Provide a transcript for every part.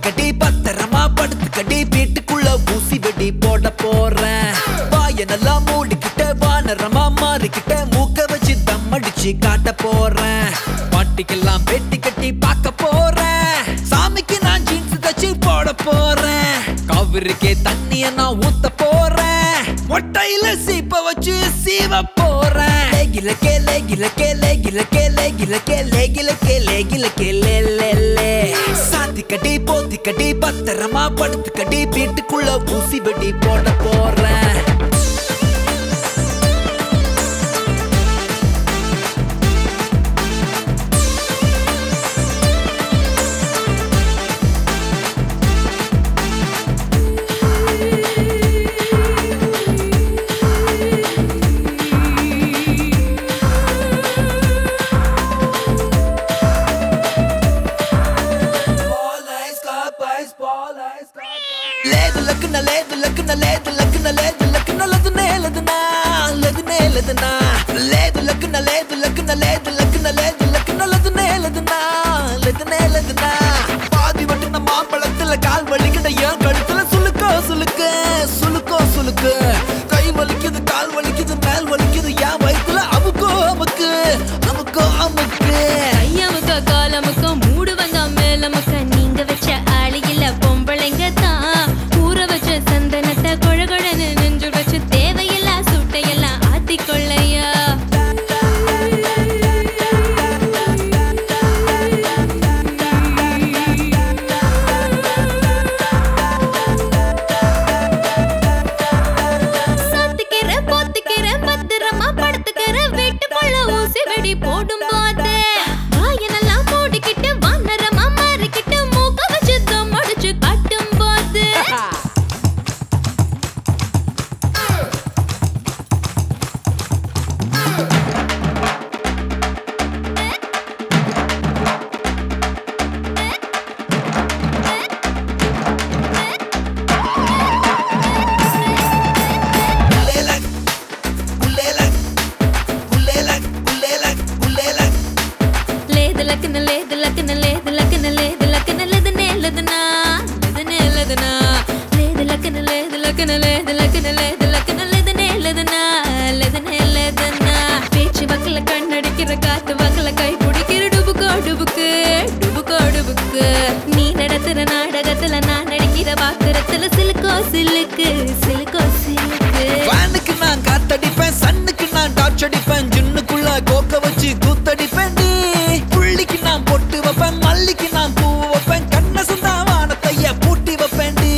கட்டி பத்திரமா படுத்துக்கடி வீட்டுக்குள்ள ஊசி வெடி போட போறேன் வாய நல்லா மூடிக்கிட்ட வானரமா மாறிக்கிட்ட மூக்க வச்சு தம் அடிச்சு காட்ட போறேன் பாட்டிக்கெல்லாம் பெட்டி கட்டி பார்க்க போறேன் சாமிக்கு நான் ஜீன்ஸ் தச்சு போட போறேன் காவிரிக்கே தண்ணிய நான் ஊத்த போறேன் மொட்டையில சீப்ப வச்சு சீவ போறேன் லேகில கே லேகில கே லேகில கே லேகில கே லேகில கே லேகில கே லே லே லே சாத்தி கட்டி போத்தி கட்டி பத்திரமா படுத்து கட்டி வீட்டுக்குள்ள ஊசி வெடி போட போறேன் లేదు లక్కున లేదు లక్కున లేదు లక్కున లేదు లక్కున లదునే లదునా లదునే లదునా లేదు లక్కున లేదు లక్కున లేదు లక్కున లేదు లక్కున లదునే లదునా లదునే లదునా பாதி வட்டுன மாம்பழத்துல கால் வலிக்கிட்ட என் கழுத்துல சுளுக்கோ சுளுக்கு சுளுக்கோ சுளுக்கு கை வலிக்குது கால் வலிக்குது மேல் வலிக்குது என் வயித்துல அமுக்கோ அமுக்கு அமுக்கோ அமுக்கு ஐயாமுக்கா காலமுக்கா மூடு வந்தா மேலமுக்கா நீங்க வச்ச ஆளியில பொம்பளைங்க தான் ஊற வச்ச சந்தனத்தை கொழகொழன்னு நெஞ்சு வச்சு தேவையில்லா சூட்டையெல்லாம் ஆத்திக்கொள்ளையா சாத்துக்கிற போத்துக்கிற பத்திரமா படுத்துக்கிற வீட்டுக்குள்ள ஊசி வெடி போடும் போது வாயனெல்லாம் மூடிக்கிட்டு வானரமா மாறிக்கிட்டு மூக்க வச்சு தம் அடிச்சு காட்டும் போது குலேலக் குலேலக் குலேலக் குலேலக் குலேலக் లేదు లక్కన లేదు లక్కన లేదు లక్కన లేదు లక్కన లేదనే లేదనా లేదనే లేదనా లేదు లక్కన లేదు లక్కన లేదు లక్కన లేదు లక్కన లేదనే లేదనా లేదనే లేదనా பேச்சு வக்கல கண்ணடிக்கிற காத்து வக்கல கை பிடிக்கிற டுபுக்கோ டுபுக்கு டுபுக்கோ டுபுக்கு நீ நடத்துற நாடகத்துல நான் நடிக்கிற பாக்குறத்துல சிலுக்கோ சிலுக்கு சிலுக்கோ சிலுக்கு ஃபேனுக்கு நான் காத்தடிப்பேன் சன்னுக்கு நான் டார்ச் அடிப்பேன் ஜின்னுக்குள்ள கோக்க வச்சு கூத்தடிப்பேன் நீ புள்ளிக்கு நான் பொட்டு வைப்பேன் மல்லிக்கு நான் பூ வைப்பேன் கண்ண சுந்தா வானத்தைய பூட்டி வைப்பேன் டி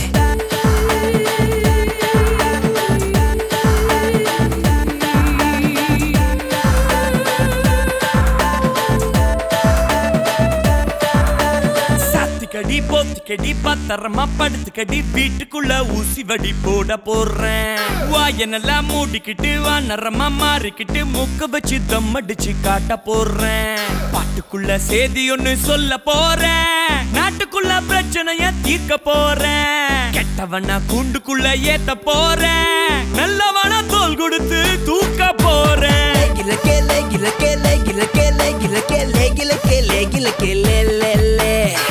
சாத்துக்கடி போத்துக்கடி பத்திரமா படுத்துக்கடி வீட்டுக்குள்ள ஊசி வடி போட போறேன் வாய நல்லா மூடிக்கிட்டு வானரமா மாறிக்கிட்டு மூக்க வச்சு தம் அடிச்சு காட்ட போறேன் பாட்டுக்குள்ள செய்தி ஒண்ணு சொல்ல போறேன் நாட்டுக்குள்ள பிரச்சனைய தீர்க்க போறேன் கெட்டவன கூண்டுக்குள்ள ஏத்த போறேன் நல்லவன தோல் கொடுத்து தூக்க போறேன் லேகில கே லேகில கே லேகில கே லேகில கே லேகில கே லேகில கே லே லே லே